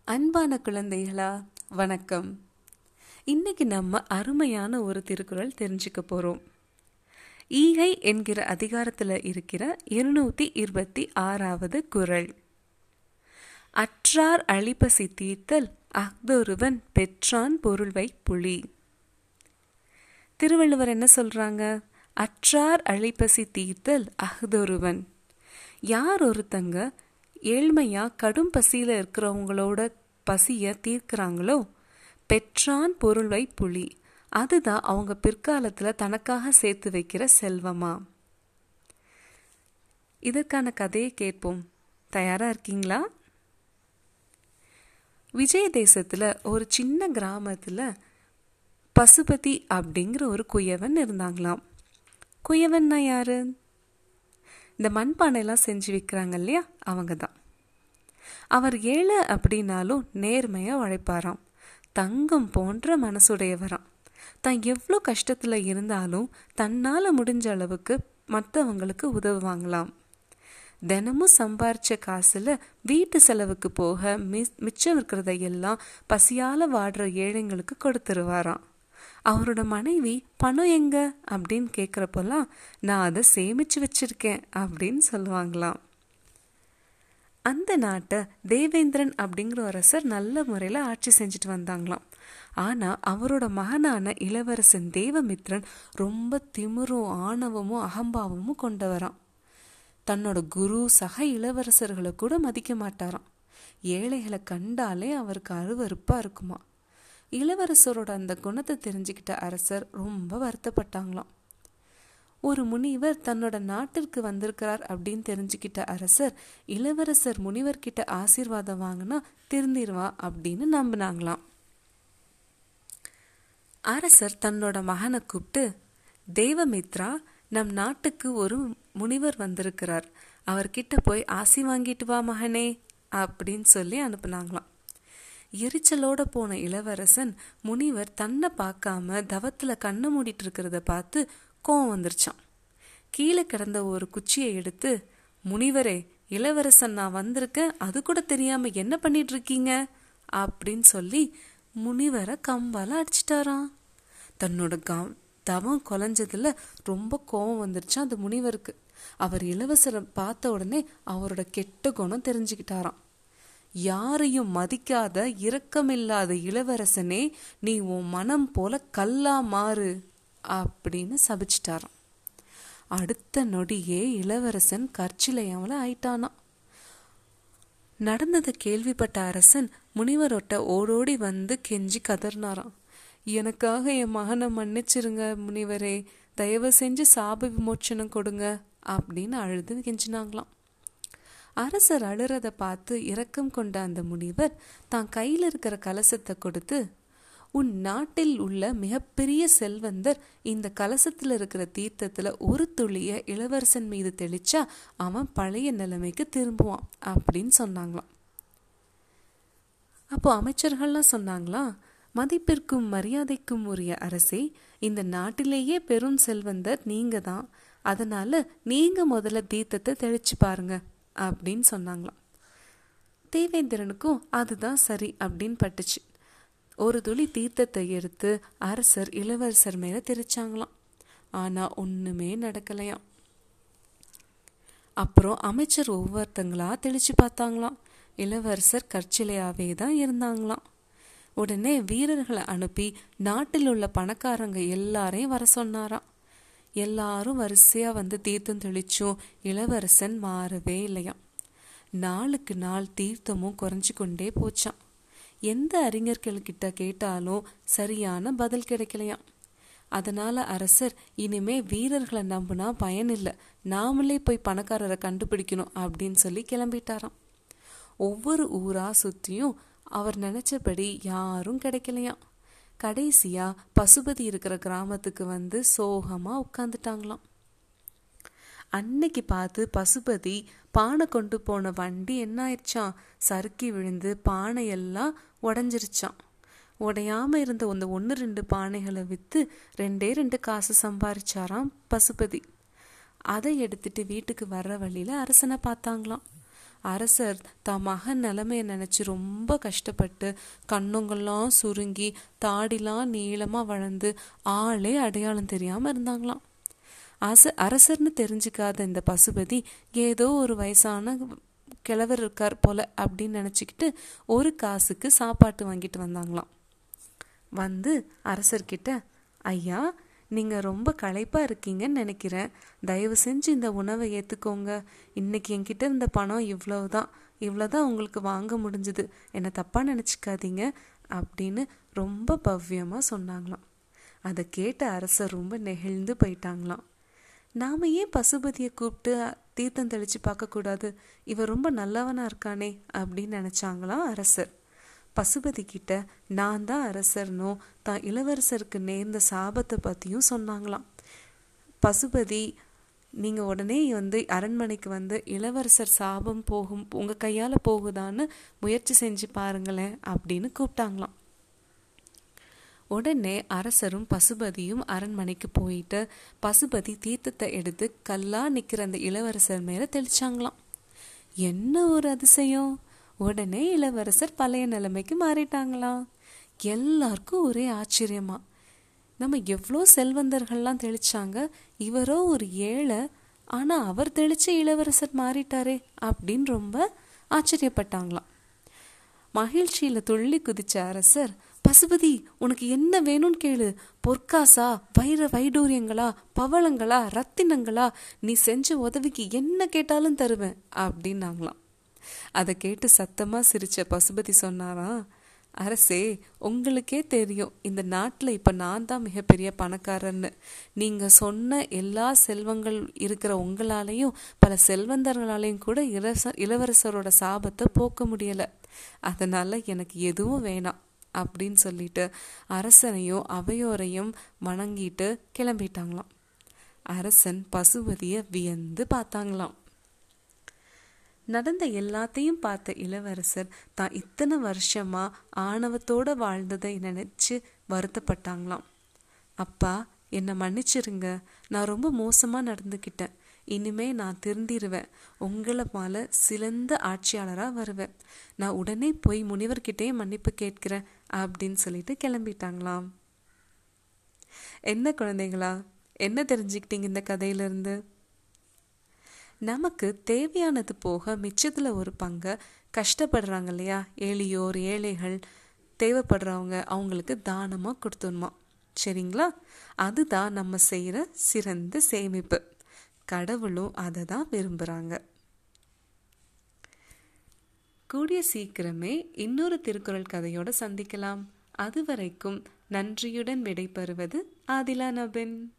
அன்பான குழந்தைகளா வணக்கம் இன்னைக்கு நம்ம அருமையான ஒரு திருக்குறள் தெரிஞ்சுக்க போறோம் ஈகை என்கிற அதிகாரத்தில் இருக்கிற இருநூத்தி இருபத்தி ஆறாவது குறள் அற்றார் அழிப்பசி தீர்த்தல் அஃதொருவன் பெற்றான் பொருள்வை புலி திருவள்ளுவர் என்ன சொல்றாங்க அற்றார் அழிப்பசி தீர்த்தல் அஃதொருவன் யார் ஒருத்தங்க ஏழ்மையா கடும் பசியில இருக்கிறவங்களோட பசிய தீர்க்கிறாங்களோ பெற்றான் பொருள்வை புலி அதுதான் அவங்க பிற்காலத்துல தனக்காக சேர்த்து வைக்கிற செல்வமா இதற்கான கதையை கேட்போம் தயாரா இருக்கீங்களா விஜய தேசத்துல ஒரு சின்ன கிராமத்துல பசுபதி அப்படிங்கிற ஒரு குயவன் இருந்தாங்களாம் குயவன்னா யாரு இந்த மண்பானையெல்லாம் செஞ்சு விற்கிறாங்க இல்லையா அவங்க தான் அவர் ஏழை அப்படின்னாலும் நேர்மையாக உழைப்பாராம் தங்கம் போன்ற மனசுடையவராம் தான் எவ்வளோ கஷ்டத்தில் இருந்தாலும் தன்னால் முடிஞ்ச அளவுக்கு மற்றவங்களுக்கு உதவுவாங்களாம் தினமும் சம்பாரிச்ச காசுல வீட்டு செலவுக்கு போக மிஸ் மிச்சம் இருக்கிறத எல்லாம் பசியால வாடுற ஏழைங்களுக்கு கொடுத்துருவாராம் அவரோட மனைவி பணம் எங்க அப்படின்னு கேட்குறப்பெல்லாம் நான் அதை சேமிச்சு வச்சிருக்கேன் அப்படின்னு சொல்லுவாங்களாம் அந்த நாட்டை தேவேந்திரன் அப்படிங்கிற அரசர் நல்ல முறையில் ஆட்சி செஞ்சுட்டு வந்தாங்களாம் ஆனால் அவரோட மகனான இளவரசன் தேவமித்ரன் ரொம்ப திமிரும் ஆணவமும் அகம்பாவமும் கொண்டவரான் தன்னோட குரு சக இளவரசர்களை கூட மதிக்க மாட்டாராம் ஏழைகளை கண்டாலே அவருக்கு அருவறுப்பா இருக்குமா இளவரசரோட அந்த குணத்தை தெரிஞ்சுக்கிட்ட அரசர் ரொம்ப வருத்தப்பட்டாங்களாம் ஒரு முனிவர் தன்னோட நாட்டிற்கு வந்திருக்கிறார் அப்படின்னு தெரிஞ்சுக்கிட்ட அரசர் இளவரசர் முனிவர் கிட்ட ஆசீர்வாதம் வாங்கினா திருந்திருவா அப்படின்னு நம்பினாங்களாம் அரசர் தன்னோட மகனை கூப்பிட்டு தேவமித்ரா நம் நாட்டுக்கு ஒரு முனிவர் வந்திருக்கிறார் அவர்கிட்ட போய் ஆசி வாங்கிட்டு வா மகனே அப்படின்னு சொல்லி அனுப்புனாங்களாம் எரிச்சலோட போன இளவரசன் முனிவர் தன்னை பார்க்காம தவத்துல கண்ணை மூடிட்டு இருக்கிறத பார்த்து கோவம் வந்துருச்சான் கீழே கிடந்த ஒரு குச்சியை எடுத்து முனிவரே இளவரசன் நான் வந்திருக்கேன் அது கூட தெரியாம என்ன பண்ணிட்டு இருக்கீங்க அப்படின்னு சொல்லி முனிவரை கம்பால அடிச்சிட்டாராம் தன்னோட கவ தவம் குலைஞ்சதுல ரொம்ப கோவம் வந்துருச்சான் அந்த முனிவருக்கு அவர் இளவரசரை பார்த்த உடனே அவரோட கெட்ட குணம் தெரிஞ்சுக்கிட்டாராம் யாரையும் மதிக்காத இரக்கமில்லாத இளவரசனே நீ உன் மனம் போல கல்லா மாறு அப்படின்னு சபிச்சிட்டாராம் அடுத்த நொடியே இளவரசன் கற்சிலையாமல ஆயிட்டானாம் நடந்ததை கேள்விப்பட்ட அரசன் முனிவரொட்ட ஓடோடி வந்து கெஞ்சி கதர்னாராம் எனக்காக என் மகனை மன்னிச்சிருங்க முனிவரே தயவு செஞ்சு சாப விமோச்சனம் கொடுங்க அப்படின்னு அழுது கெஞ்சினாங்களாம் அரசர் அழுறத பார்த்து இரக்கம் கொண்ட அந்த முனிவர் தான் கையில் இருக்கிற கலசத்தை கொடுத்து உன் நாட்டில் உள்ள மிகப்பெரிய செல்வந்தர் இந்த கலசத்துல இருக்கிற தீர்த்தத்துல ஒரு துளிய இளவரசன் மீது தெளிச்சா அவன் பழைய நிலைமைக்கு திரும்புவான் அப்படின்னு சொன்னாங்களாம் அப்போ அமைச்சர்கள்லாம் சொன்னாங்களாம் மதிப்பிற்கும் மரியாதைக்கும் உரிய அரசே இந்த நாட்டிலேயே பெரும் செல்வந்தர் நீங்க தான் அதனால நீங்க முதல்ல தீர்த்தத்தை தெளிச்சு பாருங்க அப்படின்னு சொன்னாங்களாம் தேவேந்திரனுக்கும் அதுதான் சரி அப்படின்னு பட்டுச்சு ஒரு துளி தீர்த்தத்தை எடுத்து அரசர் இளவரசர் மேல தெரிச்சாங்களாம் ஆனா ஒண்ணுமே நடக்கலையாம் அப்புறம் அமைச்சர் ஒவ்வொருத்தங்களா தெளிச்சு பார்த்தாங்களாம் இளவரசர் கற்சிலையாவே தான் இருந்தாங்களாம் உடனே வீரர்களை அனுப்பி நாட்டில் உள்ள பணக்காரங்க எல்லாரையும் வர சொன்னாராம் எல்லாரும் வரிசையா வந்து தீர்த்தம் தெளிச்சும் இளவரசன் மாறவே இல்லையாம் நாளுக்கு நாள் தீர்த்தமும் குறைஞ்சு கொண்டே போச்சான் எந்த அறிஞர்கள்கிட்ட கேட்டாலும் சரியான பதில் கிடைக்கலையாம் அதனால அரசர் இனிமே வீரர்களை நம்பினா பயன் இல்லை நாமளே போய் பணக்காரரை கண்டுபிடிக்கணும் அப்படின்னு சொல்லி கிளம்பிட்டாராம் ஒவ்வொரு ஊரா சுத்தியும் அவர் நினைச்சபடி யாரும் கிடைக்கலையாம் கடைசியா பசுபதி இருக்கிற கிராமத்துக்கு வந்து சோகமா உட்காந்துட்டாங்களாம் அன்னைக்கு பார்த்து பசுபதி பானை கொண்டு போன வண்டி என்ன ஆயிடுச்சான் சறுக்கி விழுந்து பானை எல்லாம் உடஞ்சிருச்சான் உடையாம இருந்த அந்த ஒன்று ரெண்டு பானைகளை விற்று ரெண்டே ரெண்டு காசு சம்பாரிச்சாராம் பசுபதி அதை எடுத்துட்டு வீட்டுக்கு வர்ற வழியில அரசனை பார்த்தாங்களாம் அரசர் தான் மகன் நிலைமையை நினச்சி ரொம்ப கஷ்டப்பட்டு கண்ணுங்கள்லாம் சுருங்கி தாடிலாம் நீளமாக வளர்ந்து ஆளே அடையாளம் தெரியாமல் இருந்தாங்களாம் அச அரசர்னு தெரிஞ்சுக்காத இந்த பசுபதி ஏதோ ஒரு வயசான கிழவர் இருக்கார் போல அப்படின்னு நினச்சிக்கிட்டு ஒரு காசுக்கு சாப்பாட்டு வாங்கிட்டு வந்தாங்களாம் வந்து அரசர்கிட்ட ஐயா நீங்கள் ரொம்ப களைப்பாக இருக்கீங்கன்னு நினைக்கிறேன் தயவு செஞ்சு இந்த உணவை ஏற்றுக்கோங்க இன்னைக்கு என்கிட்ட இருந்த பணம் இவ்வளவுதான் இவ்வளோதான் உங்களுக்கு வாங்க முடிஞ்சுது என்னை தப்பாக நினச்சிக்காதீங்க அப்படின்னு ரொம்ப பவ்யமாக சொன்னாங்களாம் அதை கேட்ட அரசர் ரொம்ப நெகிழ்ந்து போயிட்டாங்களாம் நாம் ஏன் பசுபதியை கூப்பிட்டு தீர்த்தம் தெளித்து பார்க்கக்கூடாது இவர் ரொம்ப நல்லவனா இருக்கானே அப்படின்னு நினச்சாங்களாம் அரசர் பசுபதி கிட்ட நான் தான் அரசர்னோ தான் இளவரசருக்கு நேர்ந்த சாபத்தை பற்றியும் சொன்னாங்களாம் பசுபதி நீங்கள் உடனே வந்து அரண்மனைக்கு வந்து இளவரசர் சாபம் போகும் உங்கள் கையால் போகுதான்னு முயற்சி செஞ்சு பாருங்களேன் அப்படின்னு கூப்பிட்டாங்களாம் உடனே அரசரும் பசுபதியும் அரண்மனைக்கு போயிட்டு பசுபதி தீர்த்தத்தை எடுத்து கல்லா நிற்கிற அந்த இளவரசர் மேலே தெளிச்சாங்களாம் என்ன ஒரு அதிசயம் உடனே இளவரசர் பழைய நிலைமைக்கு மாறிட்டாங்களாம் எல்லாருக்கும் ஒரே ஆச்சரியமா நம்ம எவ்வளோ செல்வந்தர்கள்லாம் தெளிச்சாங்க இவரோ ஒரு ஏழை ஆனால் அவர் தெளிச்ச இளவரசர் மாறிட்டாரே அப்படின்னு ரொம்ப ஆச்சரியப்பட்டாங்களாம் மகிழ்ச்சியில் துள்ளி குதிச்ச அரசர் பசுபதி உனக்கு என்ன வேணும்னு கேளு பொற்காசா வைர வைடூரியங்களா பவளங்களா ரத்தினங்களா நீ செஞ்ச உதவிக்கு என்ன கேட்டாலும் தருவேன் அப்படின்னாங்களாம் அதை கேட்டு சத்தமா சிரிச்ச பசுபதி சொன்னாராம் அரசே உங்களுக்கே தெரியும் இந்த நாட்டில் இப்போ நான் தான் மிகப்பெரிய பணக்காரன்னு நீங்கள் சொன்ன எல்லா செல்வங்கள் இருக்கிற உங்களாலையும் பல செல்வந்தர்களாலையும் கூட இளச இளவரசரோட சாபத்தை போக்க முடியலை அதனால எனக்கு எதுவும் வேணாம் அப்படின்னு சொல்லிட்டு அரசனையும் அவையோரையும் வணங்கிட்டு கிளம்பிட்டாங்களாம் அரசன் பசுபதியை வியந்து பார்த்தாங்களாம் நடந்த எல்லாத்தையும் பார்த்த இளவரசர் தான் இத்தனை வருஷமா ஆணவத்தோட வாழ்ந்ததை நினைச்சு வருத்தப்பட்டாங்களாம் அப்பா என்னை மன்னிச்சிருங்க நான் ரொம்ப மோசமா நடந்துக்கிட்டேன் இனிமே நான் திருந்திருவேன் உங்களை மேல சிறந்த ஆட்சியாளராக வருவேன் நான் உடனே போய் முனிவர்கிட்டே மன்னிப்பு கேட்கிறேன் அப்படின்னு சொல்லிட்டு கிளம்பிட்டாங்களாம் என்ன குழந்தைங்களா என்ன தெரிஞ்சுக்கிட்டீங்க இந்த கதையிலிருந்து நமக்கு தேவையானது போக மிச்சத்தில் ஒரு பங்கை கஷ்டப்படுறாங்க இல்லையா எளியோர் ஏழைகள் தேவைப்படுறவங்க அவங்களுக்கு தானமாக கொடுத்துடணுமா சரிங்களா அதுதான் நம்ம செய்கிற சிறந்த சேமிப்பு கடவுளும் அதை தான் விரும்புகிறாங்க கூடிய சீக்கிரமே இன்னொரு திருக்குறள் கதையோட சந்திக்கலாம் அதுவரைக்கும் நன்றியுடன் விடைபெறுவது ஆதிலா நபின்